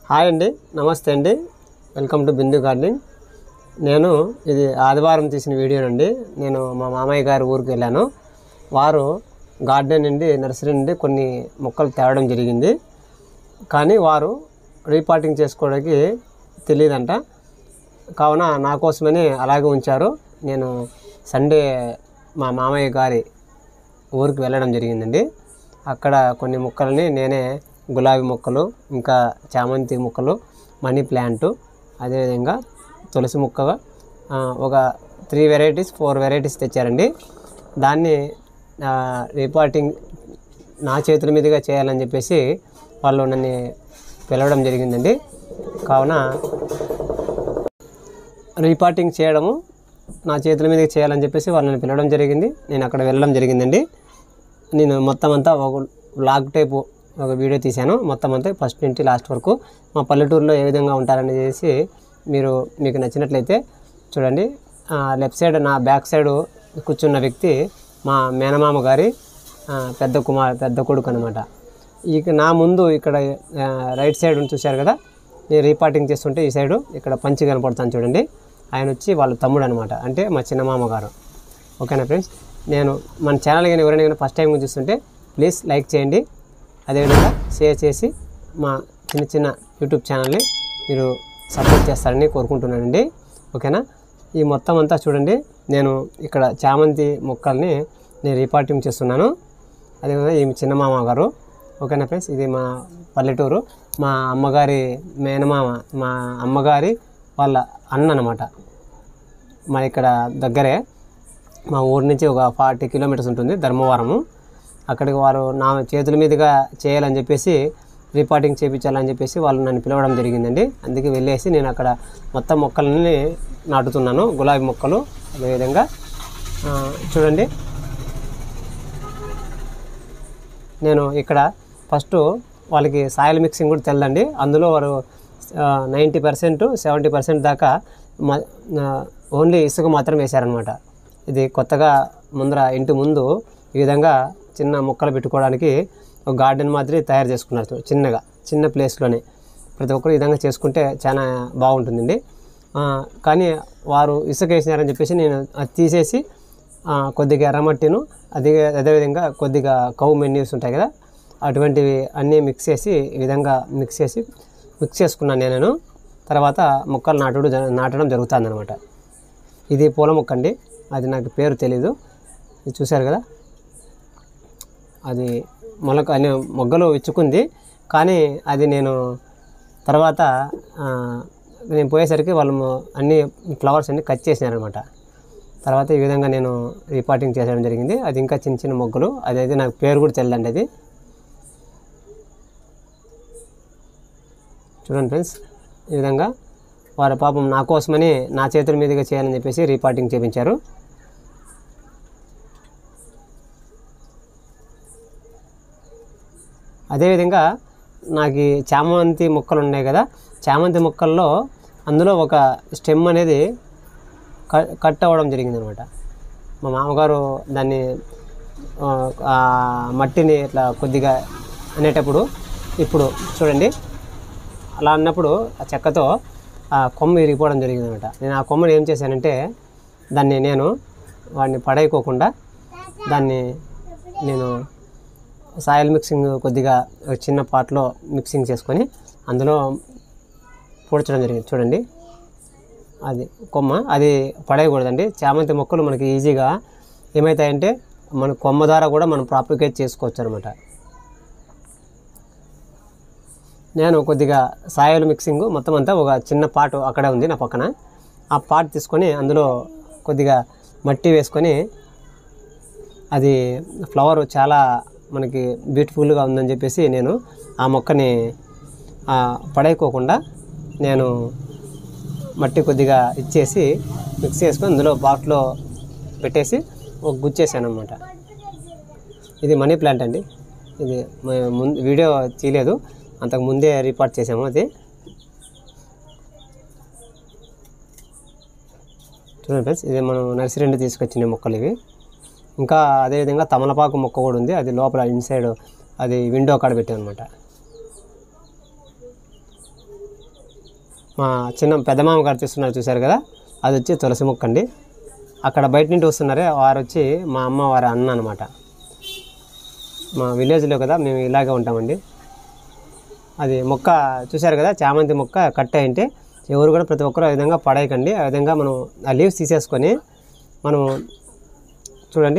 hi అండి నమస్తే అండి వెల్కమ్ టు బిందు గార్డెనింగ్ నేను ఇది ఆదివారం తీసిన వీడియో నుండి నేను మా మామయ్య గారి ఊరికి వెళ్ళాను వారు గార్డెన్ నుండి నర్సరీ నుండి కొన్ని మొక్కలు తేవడం జరిగింది కానీ వారు రీపాటింగ్ చేసుకోవడానికి తెలియదంట కావున నా కోసమని అలాగే ఉంచారు నేను సండే మా మామయ్య గారి ఊరికి వెళ్ళడం జరిగిందండి అక్కడ కొన్ని మొక్కలని నేనే గులాబీ మొక్కలు ఇంకా చామంతి మొక్కలు మనీ ప్లాంటు అదేవిధంగా తులసి మొక్క ఆ, ఒక త్రీ వెరైటీస్ ఫోర్ వెరైటీస్ తెచ్చారండి దాన్ని ఆ, రీపాటింగ్ నా చేతుల మీదుగా చేయాలని చెప్పేసి వాళ్ళు నన్ను పిలవడం జరిగిందండి కావున రీపాటింగ్ చేయడము నా చేతుల మీదకి చేయాలని చెప్పేసి వాళ్ళని పిలవడం జరిగింది నేను అక్కడ వెళ్ళడం జరిగిందండి నేను మొత్తం అంతా ఒక బ్లాగ్ టైపు ఒక వీడియో తీశాను మొత్తం అంతా ఫస్ట్ నుంచి లాస్ట్ వరకు మా పల్లెటూరులో ఏ విధంగా ఉంటారని చేసి మీరు మీకు నచ్చినట్లయితే చూడండి ఆ, లెఫ్ట్ సైడ్ నా బ్యాక్ సైడ్ కూర్చున్న వ్యక్తి మా మేనమామ గారి ఆ, పెద్ద కుమార్ పెద్ద కొడుకు అనమాట ఇక నా ముందు ఇక్కడ ఆ, రైట్ సైడ్ ఉంది చూశారు కదా నేను రీపార్టింగ్ చేస్తుంటే ఈ సైడు ఇక్కడ పంచి కనపడుతాను చూడండి ఆయన వచ్చి వాళ్ళ తమ్ముడు అనమాట అంటే మా చిన్నమామ గారు ఓకేనా ఫ్రెండ్స్ నేను మన ఛానల్ కానీ ఎవరైనా కానీ ఫస్ట్ టైం చూస్తుంటే ప్లీజ్ లైక్ చేయండి అదేవిధంగా షేర్ చేసి మా చిన్న చిన్న యూట్యూబ్ ఛానల్ని మీరు సపోర్ట్ చేస్తారని కోరుకుంటున్నానండి ఓకేనా ఈ మొత్తం అంతా చూడండి నేను ఇక్కడ చామంతి మొక్కల్ని నేను రీపార్టింగ్ చేస్తున్నాను అదేవిధంగా ఈ చిన్న మామ గారు ఓకేనా ఫ్రెండ్స్ ఇది మా పల్లెటూరు మా అమ్మగారి మేనమామ మా అమ్మగారి వాళ్ళ అన్న అనమాట మా ఇక్కడ దగ్గరే మా ఊరి నుంచి ఒక ఫార్టీ కిలోమీటర్స్ ఉంటుంది ధర్మవరము అక్కడికి వారు నా చేతుల మీదుగా చేయాలని చెప్పేసి రిపోర్టింగ్ చేయించాలని చెప్పేసి వాళ్ళు నన్ను పిలవడం జరిగిందండి అందుకే వెళ్ళేసి నేను అక్కడ మొత్తం మొక్కలని నాటుతున్నాను గులాబీ మొక్కలు అదేవిధంగా ఆ, చూడండి నేను ఇక్కడ ఫస్ట్ వాళ్ళకి సాయిల్ మిక్సింగ్ కూడా తెల్లండి అందులో వారు నైంటీ పర్సెంట్ సెవెంటీ పర్సెంట్ దాకా మ- ఆ, ఓన్లీ ఇసుక మాత్రం వేశారనమాట ఇది కొత్తగా ముందర ఇంటి ముందు ఈ విధంగా చిన్న మొక్కలు పెట్టుకోవడానికి ఒక గార్డెన్ మాదిరి తయారు చేసుకున్నారు చిన్నగా చిన్న ప్లేస్లోనే ప్రతి ఒక్కరు ఈ విధంగా చేసుకుంటే చాలా బాగుంటుందండి ఆ, కానీ వారు ఇసుక వేసినారని చెప్పేసి నేను అది తీసేసి ఆ, కొద్దిగా ఎర్రమట్టిను అదే అదేవిధంగా కొద్దిగా కౌ మెన్యూస్ ఉంటాయి కదా అటువంటివి అన్నీ మిక్స్ చేసి ఈ విధంగా మిక్స్ చేసి మిక్స్ చేసుకున్నాను నేను తర్వాత మొక్కలు నాటుడు జ- నాటడం జరుగుతుంది అనమాట ఇది పూల మొక్క అండి అది నాకు పేరు తెలీదు ఇది చూశారు కదా అది మొలక అనే మొగ్గలు ఇచ్చుకుంది కానీ అది నేను తర్వాత ఆ, నేను పోయేసరికి వాళ్ళు మొ- అన్ని ఫ్లవర్స్ అన్ని కట్ చేసినారనమాట తర్వాత ఈ విధంగా నేను రిపార్టింగ్ చేసడం జరిగింది అది ఇంకా చిన్న చిన్న మొగ్గలు అదైతే నాకు పేరు కూడా తెలియదండి అది చూడండి ఫ్రెండ్స్ ఈ విధంగా వారి పాపం నా కోసమని నా చేతుల మీదుగా చేయాలని చెప్పేసి రీపార్టింగ్ చేయించారు అదేవిధంగా నాకు ఈ చామంతి మొక్కలు ఉన్నాయి కదా చామంతి మొక్కల్లో అందులో ఒక స్టెమ్ అనేది క- కట్ అవ్వడం జరిగింది అనమాట మా మామగారు దాన్ని ఆ, ఆ మట్టిని ఇట్లా కొద్దిగా అనేటప్పుడు ఇప్పుడు చూడండి అలా అన్నప్పుడు ఆ చెక్కతో ఆ కొమ్మ ఇరిగిపోవడం జరిగింది అనమాట నేను ఆ కొమ్మని ఏం చేశానంటే దాన్ని నేను వాడిని పడేయకోకుండా దాన్ని నేను సాయిల్ మిక్సింగ్ కొద్దిగా ఒక చిన్న పాట్లో మిక్సింగ్ చేసుకొని అందులో పూడ్చడం జరిగింది చూడండి అది కొమ్మ అది పడేయకూడదండి చామంతి మొక్కలు మనకి ఈజీగా ఏమవుతాయంటే మన కొమ్మ ద్వారా కూడా మనం ప్రాపిగేట్ చేసుకోవచ్చు అనమాట నేను కొద్దిగా సాయిల్ మిక్సింగ్ మొత్తం అంతా ఒక చిన్న పాటు అక్కడే ఉంది నా పక్కన ఆ పాట్ తీసుకొని అందులో కొద్దిగా మట్టి వేసుకొని అది ఫ్లవర్ చాలా మనకి బ్యూటిఫుల్గా ఉందని చెప్పేసి నేను ఆ మొక్కని ఆ, పడేయకోకుండా నేను మట్టి కొద్దిగా ఇచ్చేసి మిక్స్ చేసుకొని అందులో బాట్లో పెట్టేసి ఒక గుచ్చేసాను అనమాట ఇది మనీ ప్లాంట్ అండి ఇది మ- ముందు వీడియో తీయలేదు అంతకు ముందే రిపోర్ట్ చేసాము అది చూడండి ఫ్రెండ్స్ ఇది మనం నర్సరీ నుండి తీసుకొచ్చిన మొక్కలు ఇవి ఇంకా అదేవిధంగా తమలపాకు మొక్క కూడా ఉంది అది లోపల ఇన్సైడ్ అది విండో కాడ పెట్టాం అనమాట మా చిన్న పెద్ద మామ గారు తీస్తున్నారు చూశారు కదా అది వచ్చి తులసి మొక్క అండి అక్కడ బయట నుండి వస్తున్నారే వారు వచ్చి మా అమ్మ వారి అన్న అనమాట మా విలేజ్లో కదా మేము ఇలాగే ఉంటామండి అది మొక్క చూశారు కదా చామంతి మొక్క కట్ అయింటే ఎవరు కూడా ప్రతి ఒక్కరు ఆ విధంగా పడేయకండి ఆ విధంగా మనం ఆ లీవ్స్ తీసేసుకొని మనం చూడండి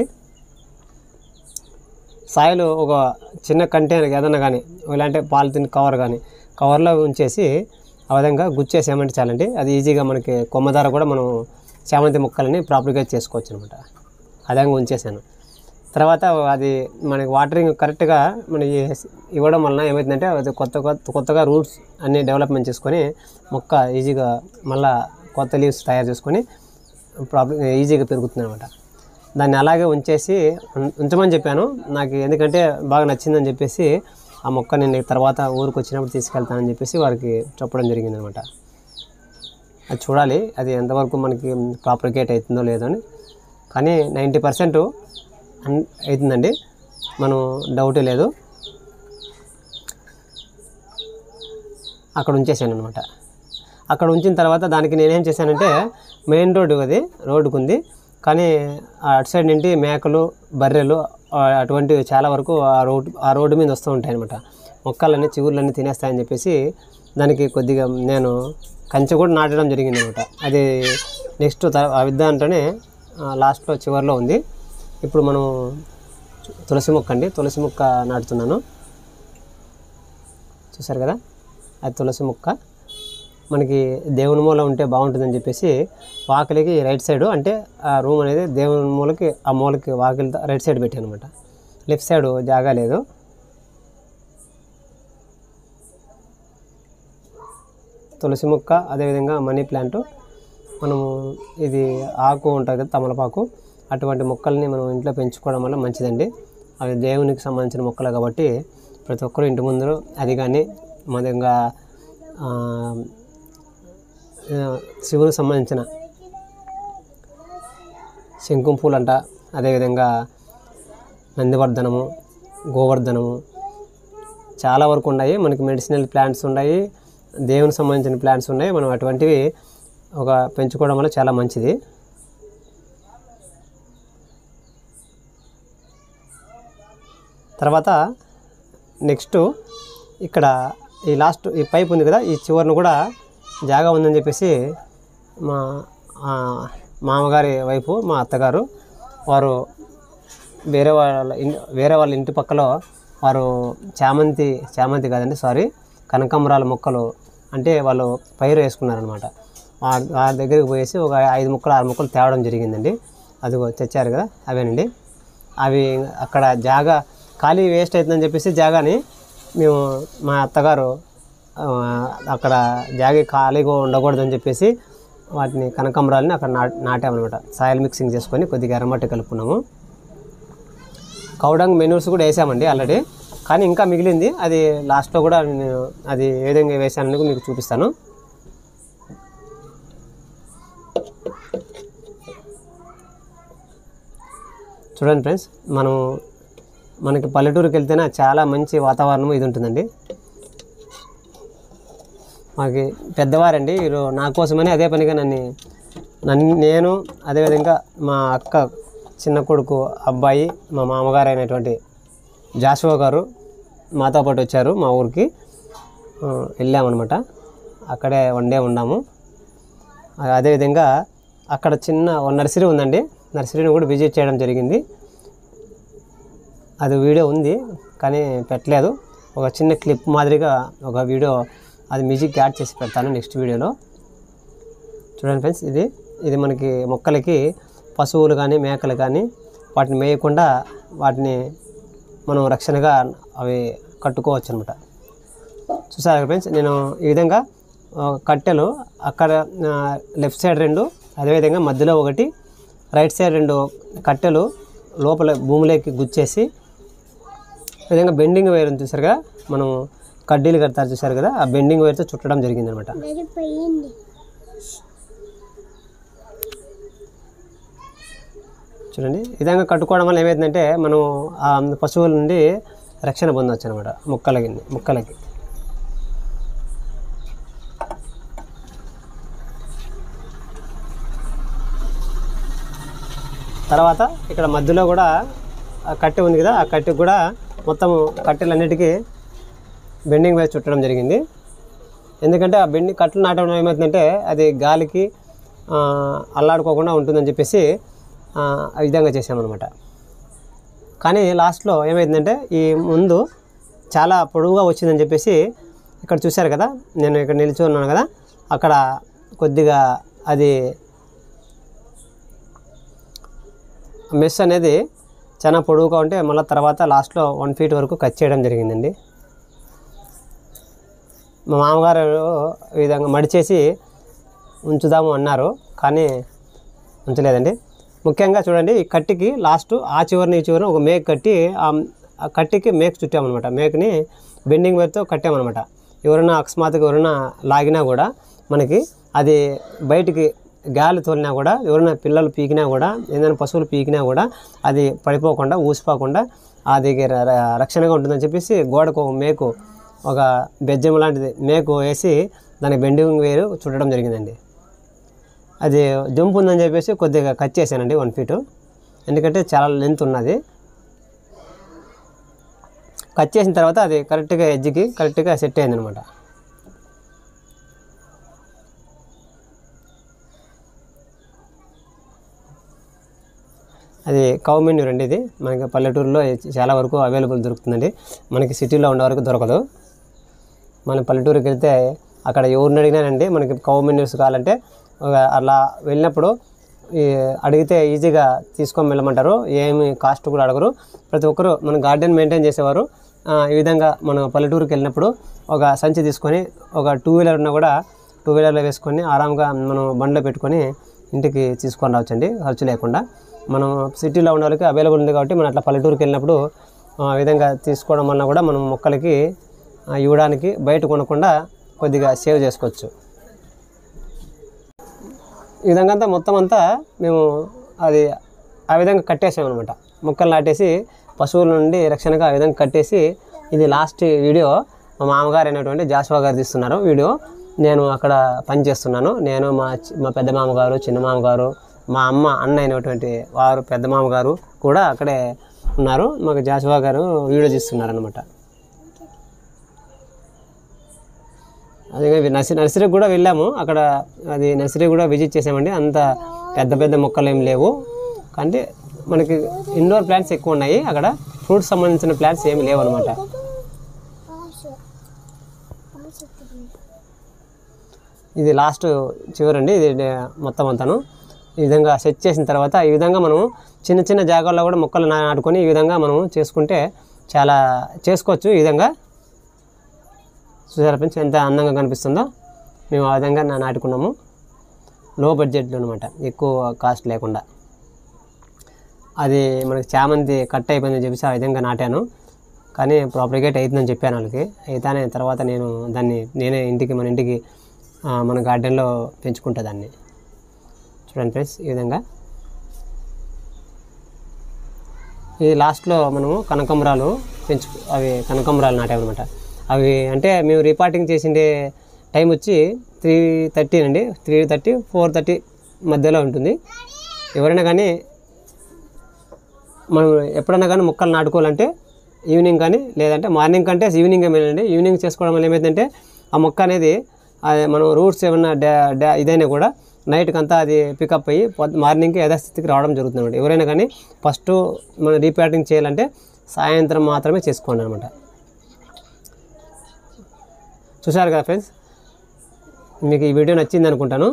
సాయిల్ ఒక చిన్న కంటైనర్ ఏదన్నా కానీ ఇలాంటి పాలిథిన్ కవర్ కానీ కవర్లో ఉంచేసి ఆ విధంగా గుచ్చేసామంటే చాలండి అది ఈజీగా మనకి కొమ్మ ధర కూడా మనం చామంతి మొక్కలని ప్రాపర్గా చేసుకోవచ్చు అనమాట ఆ విధంగా ఉంచేసాను తర్వాత అది మనకి వాటరింగ్ కరెక్ట్గా మనకి ఇవ్వడం వలన ఏమవుతుందంటే అది కొత్త కొత్త కొత్తగా రూట్స్ అన్ని డెవలప్మెంట్ చేసుకొని మొక్క ఈజీగా మళ్ళా కొత్త లీవ్స్ తయారు చేసుకొని ప్రాబ్లం ఈజీగా పెరుగుతుంది అనమాట దాన్ని అలాగే ఉంచేసి ఉం- ఉంచమని చెప్పాను నాకు ఎందుకంటే బాగా నచ్చిందని చెప్పేసి ఆ మొక్క నేను తర్వాత ఊరికి వచ్చినప్పుడు తీసుకెళ్తానని చెప్పేసి వారికి చెప్పడం జరిగింది అనమాట అది చూడాలి అది ఎంతవరకు మనకి ప్రాపర్గేట్ అవుతుందో లేదో అని కానీ నైంటీ పర్సెంట్ అవుతుందండి మనం డౌటే లేదు అక్కడ ఉంచేసాను అనమాట అక్కడ ఉంచిన తర్వాత దానికి నేనేం చేశానంటే మెయిన్ రోడ్డు అది రోడ్డుకు ఉంది కానీ ఆ అటు సైడ్ నుండి మేకలు బర్రెలు ఆ అటువంటివి చాలా వరకు ఆ రోడ్డు ఆ రోడ్డు మీద వస్తూ ఉంటాయి అనమాట మొక్కలన్నీ చిగుర్లన్నీ తినేస్తాయని చెప్పేసి దానికి కొద్దిగా నేను కంచె కూడా నాటడం జరిగింది అనమాట అది నెక్స్ట్ త- ఆ విద్య అంటేనే లాస్ట్లో చివరిలో ఉంది ఇప్పుడు మనం తులసి మొక్క అండి తులసి మొక్క నాటుతున్నాను చూసారు కదా అది తులసి మొక్క మనకి దేవుని మూల ఉంటే బాగుంటుందని చెప్పేసి వాకిలికి రైట్ సైడ్ అంటే ఆ రూమ్ అనేది దేవుని మూలకి ఆ మూలకి వాకిలి రైట్ సైడ్ పెట్టాను అనమాట లెఫ్ట్ సైడ్ జాగా లేదు తులసి మొక్క అదేవిధంగా మనీ ప్లాంట్ మనము ఇది ఆకు ఉంటుంది కదా తమలపాకు అటువంటి మొక్కల్ని మనం ఇంట్లో పెంచుకోవడం వల్ల మంచిదండి అవి దేవునికి సంబంధించిన మొక్కలు కాబట్టి ప్రతి ఒక్కరు ఇంటి ముందు అది కానీ మొదగా ఆ, ఆ, శివునికి సంబంధించిన శంకుం పూలు అంట అదేవిధంగా నందివర్ధనము గోవర్ధనము చాలా వరకు ఉన్నాయి మనకి మెడిసినల్ ప్లాంట్స్ ఉన్నాయి దేవునికి సంబంధించిన ప్లాంట్స్ ఉన్నాయి మనం అటువంటివి ఒక పెంచుకోవడం వల్ల చాలా మంచిది తర్వాత నెక్స్ట్ ఇక్కడ ఈ లాస్ట్ ఈ పైప్ ఉంది కదా ఈ చివరిని కూడా జాగా ఉందని చెప్పేసి మా ఆ, మామగారి వైపు మా అత్తగారు వారు వేరే వాళ్ళ ఇన్- వేరే వాళ్ళ ఇంటి పక్కలో వారు చామంతి చామంతి కాదండి సారీ కనకాంబరాల మొక్కలు అంటే వాళ్ళు పైరు వేసుకున్నారనమాట వారి దగ్గరికి పోయేసి ఒక ఐదు మొక్కలు ఆరు మొక్కలు తేవడం జరిగిందండి అది తెచ్చారు కదా అవేనండి అవి అక్కడ జాగా ఖాళీ వేస్ట్ అవుతుందని చెప్పేసి జాగాని మేము మా అత్తగారు ఆ, అక్కడ జాగి ఖాళీగా ఉండకూడదని చెప్పేసి వాటిని కనకాంబరాలని అక్కడ నా నాటామన్నమాట సాయిల్ మిక్సింగ్ చేసుకొని కొద్దిగా ఎర్రమట్టి కలుపుకున్నాము కౌడంగ్ మెనూర్స్ కూడా వేసామండి ఆల్రెడీ కానీ ఇంకా మిగిలింది అది లాస్ట్లో కూడా నేను అది ఏ విధంగా వేసానని మీకు చూపిస్తాను చూడండి ఫ్రెండ్స్ మనం మనకి పల్లెటూరుకి వెళ్తేనే చాలా మంచి వాతావరణం ఇది ఉంటుందండి మాకి పెద్దవారండి వీరు నా కోసమని అదే పనిగా నన్ను నన్ను నేను అదేవిధంగా మా అక్క చిన్న కొడుకు అబ్బాయి మా మామగారు అయినటువంటి జాషువా గారు మాతో పాటు వచ్చారు మా ఊరికి ఆ, వెళ్ళామన్నమాట అక్కడే వన్ డే ఉన్నాము ఆ, అదేవిధంగా అక్కడ చిన్న ఓ నర్సరీ ఉందండి నర్సరీని కూడా విజిట్ చేయడం జరిగింది అది వీడియో ఉంది కానీ పెట్టలేదు ఒక చిన్న క్లిప్ మాదిరిగా ఒక వీడియో అది మ్యూజిక్ యాడ్ చేసి పెడతాను నెక్స్ట్ వీడియోలో చూడండి ఫ్రెండ్స్ ఇది ఇది మనకి మొక్కలకి పశువులు కానీ మేకలు కానీ వాటిని మేయకుండా వాటిని మనం రక్షణగా అవి కట్టుకోవచ్చు అనమాట చూసారు ఫ్రెండ్స్ నేను ఈ విధంగా ఆ, కట్టెలు అక్కడ లెఫ్ట్ సైడ్ రెండు అదేవిధంగా మధ్యలో ఒకటి రైట్ సైడ్ రెండు కట్టెలు లోపల భూమిలోకి గుచ్చేసి ఈ విధంగా బెండింగ్ వైర్ ఉంది చూసారు కదా మనం కడ్డీలు కడతారు చూసారు కదా ఆ బెండింగ్ వైర్తో చుట్టడం జరిగింది అనమాట చూడండి ఈ విధంగా కట్టుకోవడం వల్ల ఏమైందంటే మనం ఆ పశువుల నుండి రక్షణ పొందవచ్చు అనమాట మొక్కలకి మొక్కలకి తర్వాత ఇక్కడ మధ్యలో కూడా ఆ కట్టె ఉంది కదా ఆ కట్టెకి కూడా మొత్తం కట్టెలన్నిటికీ బెండింగ్ వేసి చుట్టడం జరిగింది ఎందుకంటే ఆ బెండింగ్ కట్టెలు నాటడం ఏమవుతుందంటే అది గాలికి ఆ, అల్లాడుకోకుండా ఉంటుందని చెప్పేసి ఆ, ఆ విధంగా చేసామన్నమాట కానీ లాస్ట్లో ఏమైందంటే ఈ ముందు చాలా పొడవుగా వచ్చిందని చెప్పేసి ఇక్కడ చూశారు కదా నేను ఇక్కడ నిలిచి ఉన్నాను కదా అక్కడ కొద్దిగా అది మెస్ అనేది చాలా పొడవుగా ఉంటే మళ్ళీ తర్వాత లాస్ట్లో వన్ ఫీట్ వరకు కట్ చేయడం జరిగిందండి మా మామగారు ఈ విధంగా మడిచేసి ఉంచుదాము అన్నారు కానీ ఉంచలేదండి ముఖ్యంగా చూడండి ఈ కట్టికి లాస్ట్ ఆ చివరిని ఈ చివరిని ఒక మేక్ కట్టి ఆ ఆ కట్టికి మేక్ చుట్టామన్నమాట మేక్ని బెండింగ్ వైర్తో కట్టామన్నమాట ఎవరైనా అకస్మాత్తుగా ఎవరైనా లాగినా కూడా మనకి అది బయటికి గాలి తోలినా కూడా ఎవరైనా పిల్లలు పీకినా కూడా ఏదైనా పశువులు పీకినా కూడా అది పడిపోకుండా ఊసిపోకుండా అది ర- ర- రక్షణగా ఉంటుందని చెప్పేసి గోడకు ఒక మేకు ఒక బెజ్జం లాంటిది మేకు వేసి దానికి బెండింగ్ వేరు చుట్టడం జరిగిందండి అది జంప్ ఉందని చెప్పేసి కొద్దిగా కట్ చేశానండి వన్ ఫీటు ఎందుకంటే చాలా లెంత్ ఉన్నది కట్ చేసిన తర్వాత అది కరెక్ట్గా ఎడ్జ్కి కరెక్ట్గా సెట్ అయింది అనమాట అది కౌ మెన్యూర్ అండి ఇది మనకి పల్లెటూరులో చాలా వరకు అవైలబుల్ దొరుకుతుందండి మనకి సిటీలో ఉండే వరకు దొరకదు మన పల్లెటూరుకి వెళ్తే అక్కడ ఎవరిని అడిగినానండి మనకి కౌ మెన్యూస్ కావాలంటే ఒక అలా వెళ్ళినప్పుడు ఈ అడిగితే ఈజీగా తీసుకొని వెళ్ళమంటారు ఏమి కాస్ట్ కూడా అడగరు ప్రతి ఒక్కరు మన గార్డెన్ మెయింటైన్ చేసేవారు ఆ, ఈ విధంగా మన పల్లెటూరుకి వెళ్ళినప్పుడు ఒక సంచి తీసుకొని ఒక టూ వీలర్ ఉన్నా కూడా టూ వీలర్లో వేసుకొని ఆరాంగా మనం బండిలో పెట్టుకొని ఇంటికి తీసుకొని రావచ్చండి ఖర్చు లేకుండా మనం సిటీలో ఉన్న వాళ్ళకి అవైలబుల్ ఉంది కాబట్టి మనం అట్లా పల్లెటూరుకి వెళ్ళినప్పుడు ఆ విధంగా తీసుకోవడం వల్ల కూడా మనం మొక్కలకి ఆ, ఇవ్వడానికి బయట కొనకుండా కొద్దిగా సేవ్ చేసుకోవచ్చు ఈ విధంగా అంతా మొత్తం అంతా మేము అది ఆ విధంగా కట్టేసాం అనమాట మొక్కలు నాటేసి పశువుల నుండి రక్షణగా ఆ విధంగా కట్టేసి ఇది లాస్ట్ వీడియో మా మామగారు అయినటువంటి జాషువా గారు తీస్తున్నారు వీడియో నేను అక్కడ పని చేస్తున్నాను నేను మా చి- మా పెద్ద మామగారు చిన్న మామగారు మా అమ్మ అన్న అయినటువంటి వారు పెద్ద మామగారు కూడా అక్కడే ఉన్నారు మాకు జాషువా గారు వీడియో తీస్తున్నారు అనమాట అదే నర్సరీ నర్సరీకి కూడా వెళ్ళాము అక్కడ అది నర్సరీ కూడా విజిట్ చేసామండి అంత పెద్ద పెద్ద మొక్కలు ఏం లేవు అంటే మనకి ఇండోర్ ప్లాంట్స్ ఎక్కువ ఉన్నాయి అక్కడ ఫ్రూట్స్ సంబంధించిన ప్లాంట్స్ ఏమి లేవు అనమాట ఇది లాస్ట్ చివరండి ఇది డే- మొత్తం అంతాను ఈ విధంగా సెట్ చేసిన తర్వాత ఈ విధంగా మనం చిన్న చిన్న జాగాల్లో కూడా మొక్కలు నా- నాటుకొని ఈ విధంగా మనం చేసుకుంటే చాలా చేసుకోవచ్చు ఈ విధంగా చూసారా ఫ్రెండ్స్ ఎంత అందంగా కనిపిస్తుందో మేము ఆ విధంగా నా- నాటుకున్నాము లో బడ్జెట్లో అనమాట ఎక్కువ కాస్ట్ లేకుండా అది మనకి చామంతి కట్ అయిపోయిందని చెప్పేసి ఆ విధంగా నాటాను కానీ ప్రాపర్గేట్ అవుతుందని చెప్పాను వాళ్ళకి అయితేనే తర్వాత నేను దాన్ని నేనే ఇంటికి మన ఇంటికి ఆ, మన గార్డెన్లో పెంచుకుంటా దాన్ని చూడండి ఫ్రెండ్స్ ఈ విధంగా ఇది లాస్ట్లో మనము కనకంబరాలు పెంచు అవి కనకంబరాలు నాటామన్నమాట అవి అంటే మేము రిపార్టింగ్ చేసిండే టైం వచ్చి త్రీ థర్టీ అండి త్రీ థర్టీ ఫోర్ థర్టీ మధ్యలో ఉంటుంది ఎవరైనా కానీ మనం ఎప్పుడైనా కానీ మొక్కలు నాటుకోవాలంటే ఈవినింగ్ కానీ లేదంటే మార్నింగ్ కంటే ఈవినింగ్ ఏమైనా ఈవినింగ్ చేసుకోవడం వల్ల ఏమైందంటే ఆ మొక్క అనేది అది మనం రూట్స్ ఏమన్నా డా డా ఇదైనా కూడా నైట్కి అంతా అది పికప్ అయ్యి పొద్దు మార్నింగ్కి యథాస్థితికి రావడం జరుగుతుంది అనమాట ఎవరైనా కానీ ఫస్ట్ మనం రీప్యాటింగ్ చేయాలంటే సాయంత్రం మాత్రమే చేసుకోండి అనమాట చూసారు కదా ఫ్రెండ్స్ మీకు ఈ వీడియో నచ్చింది అనుకుంటాను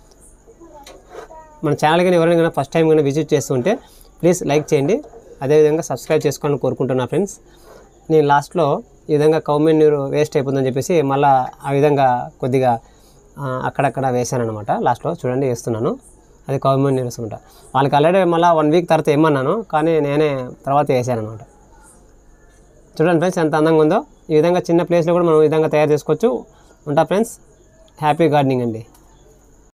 మన ఛానల్ కానీ ఎవరైనా కానీ ఫస్ట్ టైం కానీ విజిట్ చేస్తుంటే ప్లీజ్ లైక్ చేయండి అదేవిధంగా సబ్స్క్రైబ్ చేసుకోవాలని కోరుకుంటున్నా ఫ్రెండ్స్ నేను లాస్ట్లో ఈ విధంగా కౌమెన్ నీరు వేస్ట్ అయిపోతుందని చెప్పేసి మళ్ళీ ఆ విధంగా కొద్దిగా ఆ, అక్కడక్కడ వేసాను అనమాట లాస్ట్లో చూడండి వేస్తున్నాను అది కౌమెన్ నీరు అనమాట వాళ్ళకి ఆల్రెడీ మళ్ళీ వన్ వీక్ తర్వాత ఏమన్నాను కానీ నేనే తర్వాత వేసాను అనమాట చూడండి ఫ్రెండ్స్ ఎంత అందంగా ఉందో ఈ విధంగా చిన్న ప్లేస్లో కూడా మనం ఈ విధంగా తయారు చేసుకోవచ్చు ఉంటా ఫ్రెండ్స్ హ్యాపీ గార్డెనింగ్ అండి